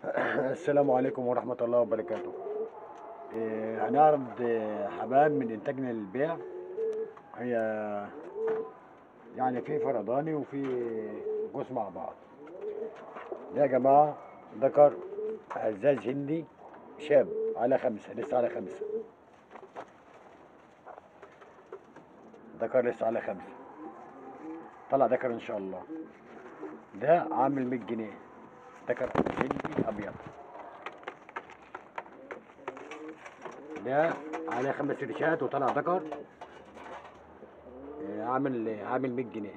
السلام عليكم ورحمة الله وبركاته إيه، هنعرض إيه، حمام من إنتاجنا للبيع هي يعني في فرداني وفي جوز مع بعض ده يا جماعة ذكر هزاز هندي شاب على خمسة لسه على خمسة ذكر لسه على خمسة طلع ذكر إن شاء الله ده عامل 100 جنيه ذكر هندي أبيض ده عليه خمس ريشات وطلع ذكر آه، عامل عامل 100 جنيه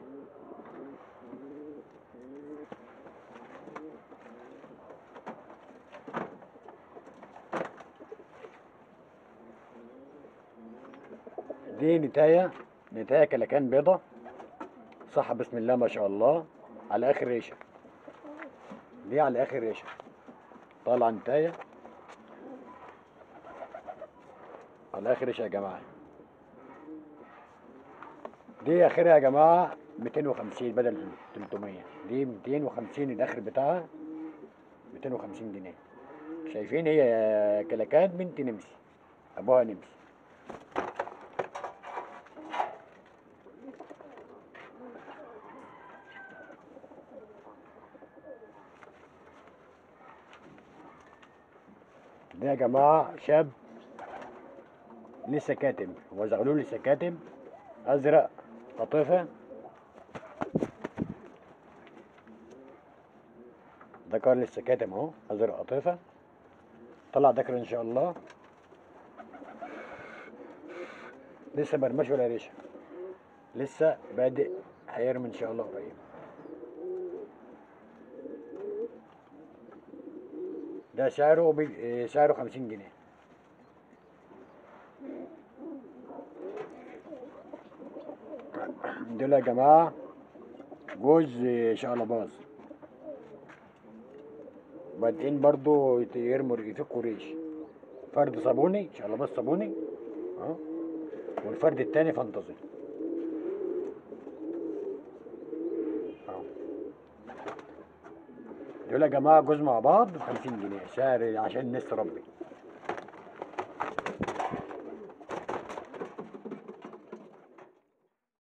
دي نتاية نتاية كلكان بيضة صح بسم الله ما شاء الله على اخر ريشة دي على اخر ريشة طالعة نتاية على اخر ريشة يا جماعة دي اخرها يا جماعة 250 بدل 300 دي 250 الاخر بتاعها 250 جنيه شايفين هي كلكات بنت نمسي ابوها نمسي ده يا جماعة شاب لسه كاتم هو زغلول لسه كاتم أزرق قطيفة ذكر لسه كاتم أهو أزرق قطيفة طلع ذكر إن شاء الله لسه مرمش ولا ريشة لسه بادئ هيرمي إن شاء الله قريب ده سعره بي... سعره خمسين جنيه دول يا جماعة جوز شقلباز بادئين برضو يت- يرموا يفكوا ريش فرد صابوني شقلباز صابوني اه والفرد التاني فانتزي اه دول يا جماعة جوز مع بعض بخمسين جنيه سعر عشان الناس تربي